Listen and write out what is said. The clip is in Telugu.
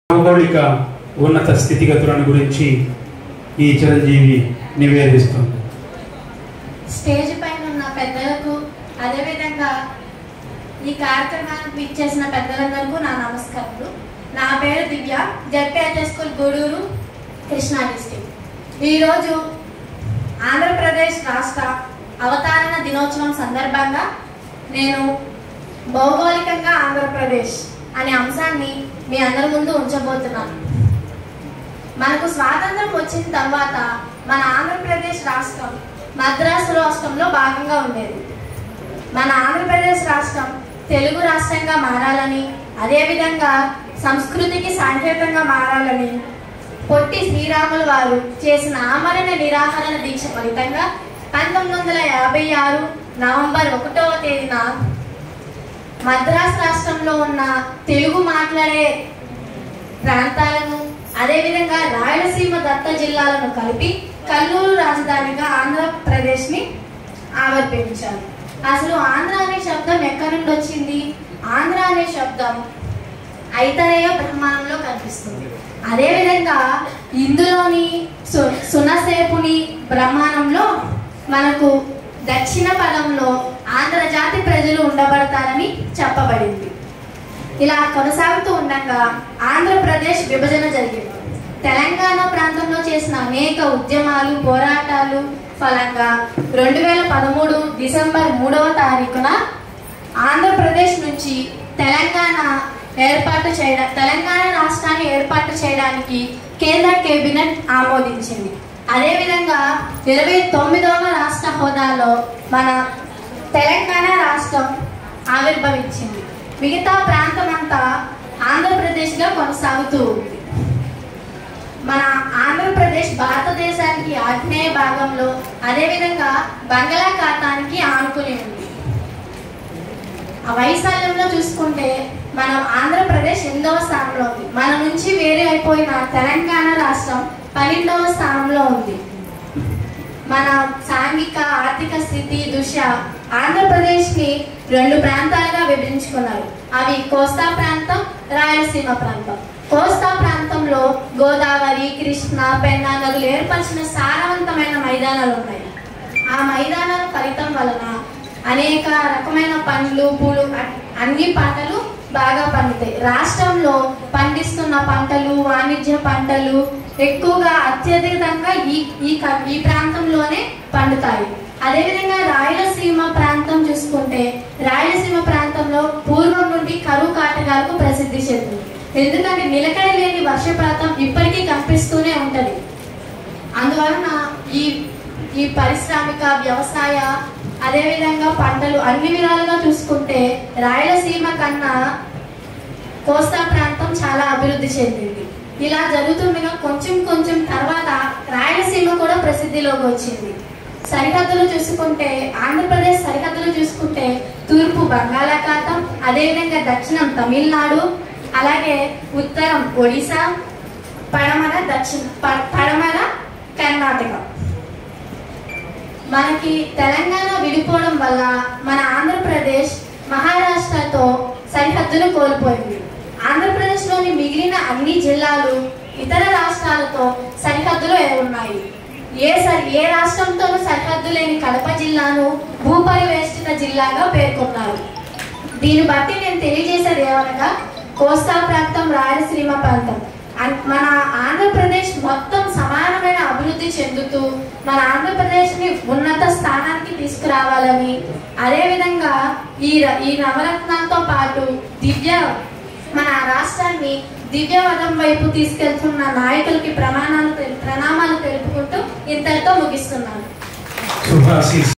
భౌగోళిక ఉన్నత స్థితిగతులను గురించి ఈ చిరంజీవి నివేదిస్తుంది స్టేజ్ పైన ఉన్న పెద్దలకు అదేవిధంగా ఈ కార్యక్రమానికి ఇచ్చేసిన పెద్దలందరికీ నా నమస్కారాలు నా పేరు దివ్య ZPH school Gudur Krishna district ఈరోజు ఆంధ్రప్రదేశ్ రాష్ట్ర అవతరణ దినోత్సవం సందర్భంగా నేను భౌగోళికంగా ఆంధ్రప్రదేశ్ అనే అంశాన్ని మీ అందరి ముందు ఉంచబోతున్నాను మనకు స్వాతంత్రం వచ్చిన తర్వాత మన ఆంధ్రప్రదేశ్ రాష్ట్రం మద్రాసు రాష్ట్రంలో భాగంగా ఉండేది మన ఆంధ్రప్రదేశ్ రాష్ట్రం తెలుగు రాష్ట్రంగా మారాలని అదేవిధంగా సంస్కృతికి సాంకేతంగా మారాలని పొట్టి శ్రీరాములు వారు చేసిన ఆమరణ నిరాహరణ దీక్ష ఫలితంగా పంతొమ్మిది వందల యాభై ఆరు నవంబర్ ఒకటవ తేదీన మద్రాసు రాష్ట్రంలో ఉన్న తెలుగు మాట్లాడే ప్రాంతాలను అదేవిధంగా రాయలసీమ దత్త జిల్లాలను కలిపి కల్లూరు రాజధానిగా ఆంధ్రప్రదేశ్ని ఆవిర్భవించారు అసలు ఆంధ్ర అనే శబ్దం ఎక్కడి నుండి వచ్చింది ఆంధ్ర అనే శబ్దం ఐతరేయ బ్రహ్మాండంలో కనిపిస్తుంది అదేవిధంగా ఇందులోని సు సునసేపుని బ్రహ్మాండంలో మనకు దక్షిణ పదంలో ఆంధ్రజాతి ప్రజలు ఉండబడతారని చెప్పబడింది ఇలా కొనసాగుతూ ఉండగా ఆంధ్రప్రదేశ్ విభజన జరిగింది తెలంగాణ ప్రాంతంలో చేసిన అనేక ఉద్యమాలు పోరాటాలు ఫలంగా రెండు వేల పదమూడు డిసెంబర్ మూడవ తారీఖున ఆంధ్రప్రదేశ్ నుంచి తెలంగాణ ఏర్పాటు చేయడం తెలంగాణ రాష్ట్రాన్ని ఏర్పాటు చేయడానికి కేంద్ర కేబినెట్ ఆమోదించింది అదేవిధంగా ఇరవై తొమ్మిదవ రాష్ట్ర హోదాలో మన తెలంగాణ రాష్ట్రం ఆవిర్భవించింది మిగతా ప్రాంతం అంతా ఆంధ్రప్రదేశ్గా కొనసాగుతూ ఉంది మన ఆంధ్రప్రదేశ్ భారతదేశానికి ఆగ్నేయ భాగంలో అదేవిధంగా బంగాళాఖాతానికి ఆనుకుని ఉంది ఆ వైశాల్యంలో చూసుకుంటే మనం ఆంధ్రప్రదేశ్ ఎనిమిదవ స్థానంలో ఉంది మన నుంచి వేరే అయిపోయిన తెలంగాణ రాష్ట్రం పన్నెండవ స్థానంలో ఉంది మన సాంఘిక ఆర్థిక స్థితి దృష్ట్యా ఆంధ్రప్రదేశ్ని రెండు ప్రాంతాలుగా విభజించుకున్నారు అవి కోస్తా ప్రాంతం రాయలసీమ ప్రాంతం కోస్తా ప్రాంతంలో గోదావరి కృష్ణ పెన్నా నదులు ఏర్పరిచిన సారవంతమైన మైదానాలు ఉన్నాయి ఆ మైదానాల ఫలితం వలన అనేక రకమైన పండ్లు పూలు అ- అన్ని పంటలు బాగా పండుతాయి రాష్ట్రంలో పండిస్తున్న పంటలు వాణిజ్య పంటలు ఎక్కువగా అత్యధికంగా ఈ ఈ క- ఈ ప్రాంతంలోనే పండుతాయి అదేవిధంగా రాయలసీమ ప్రాంతం చూసుకుంటే రాయలసీమ ప్రాంతంలో పూర్వం నుండి కరువు కాటకాలకు ప్రసిద్ధి చెందింది ఎందుకంటే నిలకడ లేని వర్షపాతం ఇప్పటికీ కనిపిస్తూనే ఉంటది అందువలన ఈ ఈ పారిశ్రామిక వ్యవసాయ అదేవిధంగా పంటలు అన్ని విధాలుగా చూసుకుంటే రాయలసీమ కన్నా కోస్తా ప్రాంతం చాలా అభివృద్ధి చెందింది ఇలా జరుగుతుండగా కొంచెం కొంచెం తర్వాత రాయలసీమ కూడా ప్రసిద్ధిలోకి వచ్చింది సరిహద్దులు చూసుకుంటే ఆంధ్రప్రదేశ్ సరిహద్దులు చూసుకుంటే తూర్పు బంగాళాఖాతం అదేవిధంగా దక్షిణం తమిళనాడు అలాగే ఉత్తరం ఒడిశా పడమర దక్షిణ ప- పడమర కర్ణాటక మనకి తెలంగాణ విడిపోవడం వల్ల మన ఆంధ్రప్రదేశ్ మహారాష్ట్రతో సరిహద్దును కోల్పోయింది ఆంధ్రప్రదేశ్లోని మిగిలిన అన్ని జిల్లాలు ఇతర రాష్ట్రాలతో సరిహద్దులు ఉన్నాయి ఏ సరి ఏ రాష్ట్రంతోనూ సరిహద్దు లేని కడప జిల్లాను భూపరివేష్టిత జిల్లాగా పేర్కొన్నారు దీన్ని బట్టి నేను తెలియజేసేది ఏమనగా కోస్తా ప్రాంతం రాయలసీమ ప్రాంతం అన్- మన ఆంధ్రప్రదేశ్ మొత్తం సమానమైన అభివృద్ధి చెందుతూ మన ఆంధ్రప్రదేశ్ని ఉన్నత స్థానానికి తీసుకురావాలని అదేవిధంగా ఈ ర- ఈ నవరత్నాలతో పాటు దివ్య మన రాష్ట్రాన్ని దివ్యవదం వైపు తీసుకెళ్తున్న నాయకులకి ప్రమాణాలు తెలు- ప్రణామాలు తెలుపుకుంటూ ఇంతటితో ముగిస్తున్నాను శుభాశీస్